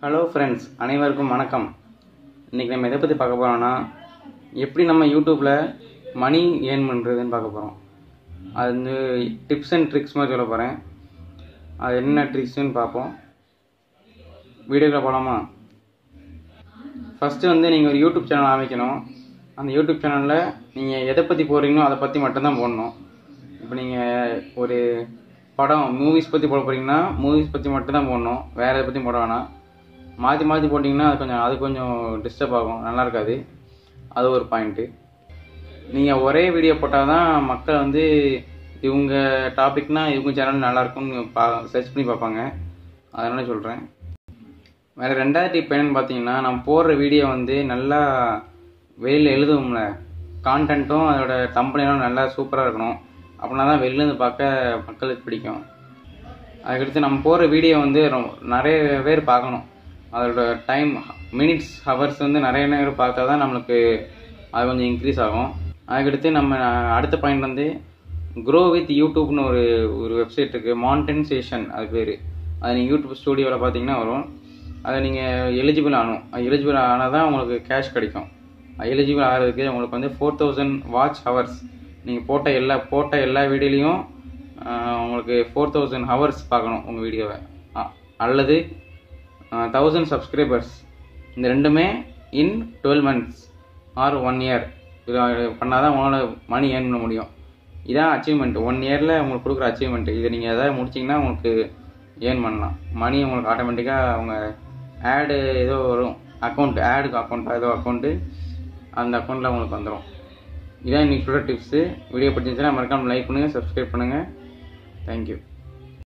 hello friends அனைவருக்கும் வணக்கம் இன்றைக்கி நம்ம எதை பற்றி பார்க்க போகிறோம்னா எப்படி நம்ம யூடியூப்பில் மணி ஏர்ன் பண்ணுறதுன்னு பார்க்க போகிறோம் அது வந்து டிப்ஸ் அண்ட் ட்ரிக்ஸ் மாதிரி சொல்ல போகிறேன் அது என்ன ட்ரிக்ஸ்னு பார்ப்போம் வீடியோக்குள்ள போகலாமா ஃபஸ்ட்டு வந்து நீங்கள் ஒரு யூடியூப் சேனல் ஆரம்பிக்கணும் அந்த யூடியூப் சேனலில் நீங்கள் எதை பற்றி போடுறீங்களோ அதை பற்றி மட்டும்தான் போடணும் இப்போ நீங்கள் ஒரு படம் மூவிஸ் பற்றி போட போகிறீங்கன்னா மூவிஸ் பற்றி மட்டும்தான் போடணும் வேறு எதை பற்றியும் போட வேணாம் மாற்றி மாற்றி போட்டிங்கன்னா அது கொஞ்சம் அது கொஞ்சம் டிஸ்டர்ப் ஆகும் நல்லா இருக்காது அது ஒரு பாயிண்ட்டு நீங்கள் ஒரே வீடியோ போட்டால் தான் மக்கள் வந்து இவங்க டாபிக்னா இவங்க சேனல் நல்லாயிருக்கும்னு பா சர்ச் பண்ணி பார்ப்பாங்க அதனால சொல்கிறேன் வேறு ரெண்டாவது டிப் என்னன்னு பார்த்தீங்கன்னா நம்ம போடுற வீடியோ வந்து நல்லா வெளியில் எழுதுவோம்ல கான்டென்ட்டும் அதோட கம்பெனிலாம் நல்லா சூப்பராக இருக்கணும் அப்படின்னா தான் வெளிலேருந்து பார்க்க மக்களுக்கு பிடிக்கும் அதுக்கடுத்து நம்ம போடுற வீடியோ வந்து ரொ- நிறைய பேர் பார்க்கணும் அதோட டைம் மினிட்ஸ் ஹவர்ஸ் வந்து நிறைய நேரம் பார்த்தா தான் நம்மளுக்கு அது கொஞ்சம் இன்க்ரீஸ் ஆகும் அதுக்கடுத்து நம்ம அடுத்த பாயிண்ட் வந்து க்ரோ வித் யூடியூப்னு ஒரு ஒரு வெப்சைட் இருக்குது மான்டென்சேஷன் அது பேர் அது நீங்கள் யூடியூப் ஸ்டூடியோவில் பார்த்தீங்கன்னா வரும் அதை நீங்கள் எலிஜிபிள் ஆகணும் எலிஜிபிள் ஆனால் தான் உங்களுக்கு கேஷ் கிடைக்கும் எலிஜிபிள் ஆகிறதுக்கு உங்களுக்கு வந்து ஃபோர் தௌசண்ட் வாட்ச் ஹவர்ஸ் நீங்கள் போட்ட எல்லா போட்ட எல்லா வீடியோலையும் உங்களுக்கு ஃபோர் தௌசண்ட் ஹவர்ஸ் பார்க்கணும் உங்கள் வீடியோவை அல்லது தௌசண்ட் சப்ஸ்கிரைபர்ஸ் இந்த ரெண்டுமே in twelve months or one year இது பண்ணால் தான் உங்களால் மணி ஏர்ன் பண்ண முடியும் இதான் அச்சீவ்மெண்ட் ஒன் இயரில் உங்களுக்கு கொடுக்குற அச்சீவ்மெண்ட் இதை நீங்கள் எதாவது முடிச்சிங்கன்னா உங்களுக்கு ஏர்ன் பண்ணலாம் மணி உங்களுக்கு ஆட்டோமேட்டிக்காக அவங்க ஆடு ஏதோ வரும் அக்கௌண்ட் ஆடுக்கு அக்கௌண்ட் ஏதோ அக்கௌண்ட்டு அந்த அக்கௌண்ட்டில் உங்களுக்கு வந்துடும் இதான் இன்னைக்கு சொல்கிற டிப்ஸு வீடியோ பிடிச்சிருந்துச்சுன்னா மறக்காம லைக் பண்ணுங்கள் சப்ஸ்கிரைப் பண்ணுங்கள் தேங்க்யூ